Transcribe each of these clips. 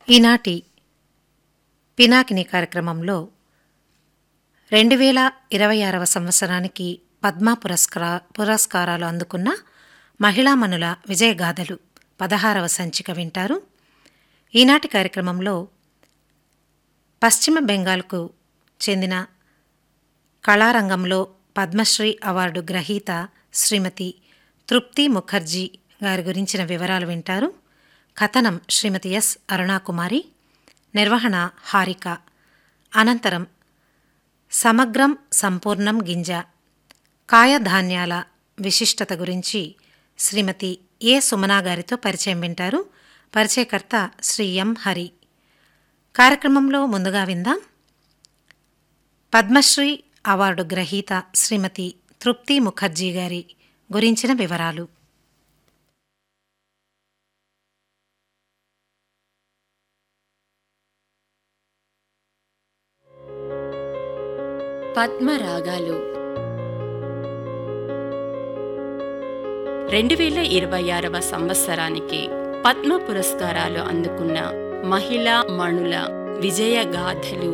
ఈనాటి పినాకిని కార్యక్రమంలో రెండు వేల ఇరవై ఆరవ సంవత్సరానికి పద్మ పురస్కార పురస్కారాలు అందుకున్న మహిళామణుల విజయగాథలు పదహారవ సంచిక వింటారు ఈనాటి కార్యక్రమంలో పశ్చిమ బెంగాల్కు చెందిన కళారంగంలో పద్మశ్రీ అవార్డు గ్రహీత శ్రీమతి తృప్తి ముఖర్జీ గారి గురించిన వివరాలు వింటారు కథనం శ్రీమతి ఎస్ అరుణాకుమారి నిర్వహణ హారిక అనంతరం సమగ్రం సంపూర్ణం గింజ కాయధాన్యాల విశిష్టత గురించి శ్రీమతి ఏ సుమనా గారితో పరిచయం వింటారు పరిచయకర్త శ్రీ ఎం హరి కార్యక్రమంలో ముందుగా విందాం పద్మశ్రీ అవార్డు గ్రహీత శ్రీమతి తృప్తి ముఖర్జీ గారి గురించిన వివరాలు పద్మరాగాలు రెండు వేల ఇరవై ఆరవ సంవత్సరానికి పద్మ పురస్కారాలు అందుకున్న మహిళా మణుల విజయ గాథలు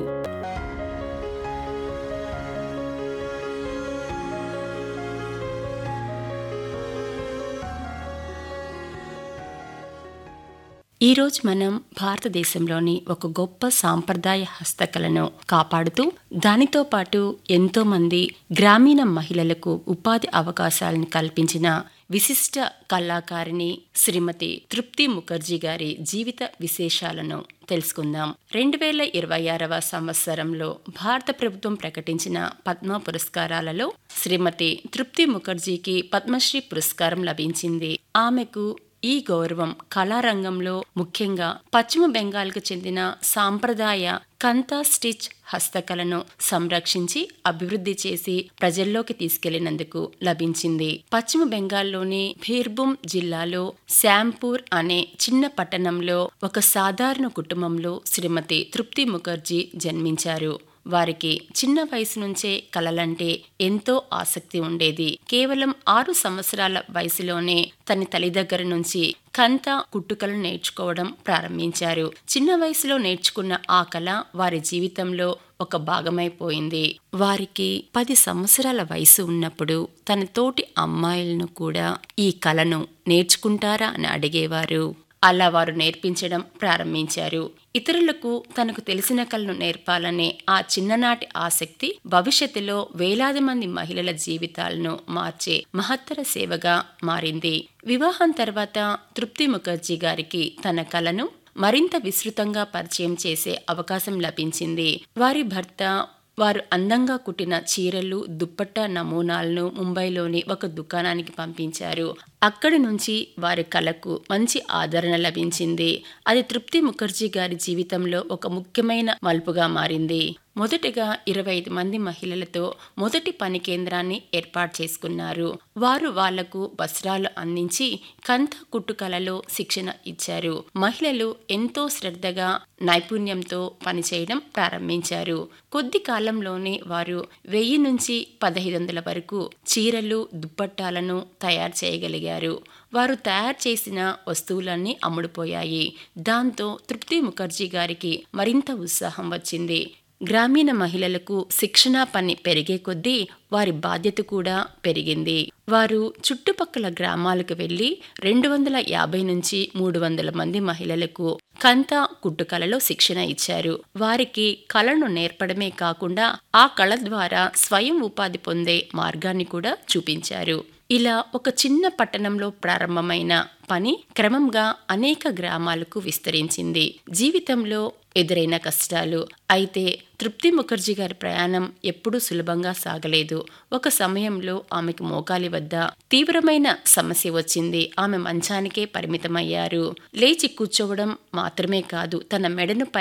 ఈరోజు మనం భారతదేశంలోని ఒక గొప్ప సాంప్రదాయ హస్తకళను కాపాడుతూ దానితో పాటు ఎంతో మంది గ్రామీణ మహిళలకు ఉపాధి అవకాశాలను కల్పించిన విశిష్ట కళాకారిణి శ్రీమతి తృప్తి ముఖర్జీ గారి జీవిత విశేషాలను తెలుసుకుందాం రెండు వేల ఇరవై ఆరవ సంవత్సరంలో భారత ప్రభుత్వం ప్రకటించిన పద్మ పురస్కారాలలో శ్రీమతి తృప్తి ముఖర్జీకి పద్మశ్రీ పురస్కారం లభించింది ఆమెకు ఈ గౌరవం కళారంగంలో ముఖ్యంగా పశ్చిమ బెంగాల్కు చెందిన సాంప్రదాయ కంతా స్టిచ్ హస్తకళను సంరక్షించి అభివృద్ధి చేసి ప్రజల్లోకి తీసుకెళ్లినందుకు లభించింది పశ్చిమ బెంగాల్లోని భీర్భూమ్ జిల్లాలో శాంపూర్ అనే చిన్న పట్టణంలో ఒక సాధారణ కుటుంబంలో శ్రీమతి తృప్తి ముఖర్జీ జన్మించారు వారికి చిన్న వయసు నుంచే కలలంటే ఎంతో ఆసక్తి ఉండేది కేవలం ఆరు సంవత్సరాల వయసులోనే తన తల్లి దగ్గర నుంచి కంత కుట్టుకలను నేర్చుకోవడం ప్రారంభించారు చిన్న వయసులో నేర్చుకున్న ఆ కళ వారి జీవితంలో ఒక భాగమైపోయింది వారికి పది సంవత్సరాల వయసు ఉన్నప్పుడు తన తోటి అమ్మాయిలను కూడా ఈ కళను నేర్చుకుంటారా అని అడిగేవారు అలా వారు నేర్పించడం ప్రారంభించారు ఇతరులకు తనకు తెలిసిన కళను నేర్పాలనే ఆ చిన్ననాటి ఆసక్తి భవిష్యత్తులో వేలాది మంది మహిళల జీవితాలను మార్చే మహత్తర సేవగా మారింది వివాహం తర్వాత తృప్తి ముఖర్జీ గారికి తన కళను మరింత విస్తృతంగా పరిచయం చేసే అవకాశం లభించింది వారి భర్త వారు అందంగా కుట్టిన చీరలు దుప్పట్ట నమూనాలను ముంబైలోని ఒక దుకాణానికి పంపించారు అక్కడి నుంచి వారి కళకు మంచి ఆదరణ లభించింది అది తృప్తి ముఖర్జీ గారి జీవితంలో ఒక ముఖ్యమైన మలుపుగా మారింది మొదటగా ఇరవై ఐదు మంది మహిళలతో మొదటి పని కేంద్రాన్ని ఏర్పాటు చేసుకున్నారు వారు వాళ్లకు వస్త్రాలు అందించి కంత కుట్టుకలలో శిక్షణ ఇచ్చారు మహిళలు ఎంతో శ్రద్ధగా నైపుణ్యంతో పనిచేయడం ప్రారంభించారు కొద్ది కాలంలోనే వారు వెయ్యి నుంచి పదహైదు వందల వరకు చీరలు దుప్పట్టాలను తయారు చేయగలిగారు వారు తయారు చేసిన వస్తువులన్నీ అమ్ముడుపోయాయి దాంతో తృప్తి ముఖర్జీ గారికి మరింత ఉత్సాహం వచ్చింది గ్రామీణ మహిళలకు శిక్షణ పని పెరిగే కొద్దీ వారి బాధ్యత కూడా పెరిగింది వారు చుట్టుపక్కల గ్రామాలకు వెళ్లి రెండు వందల యాభై నుంచి మూడు వందల మంది మహిళలకు కంత కుట్టుకళలో శిక్షణ ఇచ్చారు వారికి కళను నేర్పడమే కాకుండా ఆ కళ ద్వారా స్వయం ఉపాధి పొందే మార్గాన్ని కూడా చూపించారు ఇలా ఒక చిన్న పట్టణంలో ప్రారంభమైన పని క్రమంగా అనేక గ్రామాలకు విస్తరించింది జీవితంలో ఎదురైన కష్టాలు అయితే తృప్తి ముఖర్జీ గారి ప్రయాణం ఎప్పుడూ సులభంగా సాగలేదు ఒక సమయంలో ఆమెకు మోకాలి వద్ద తీవ్రమైన సమస్య వచ్చింది ఆమె మంచానికే పరిమితమయ్యారు లేచి కూర్చోవడం మాత్రమే కాదు తన మెడను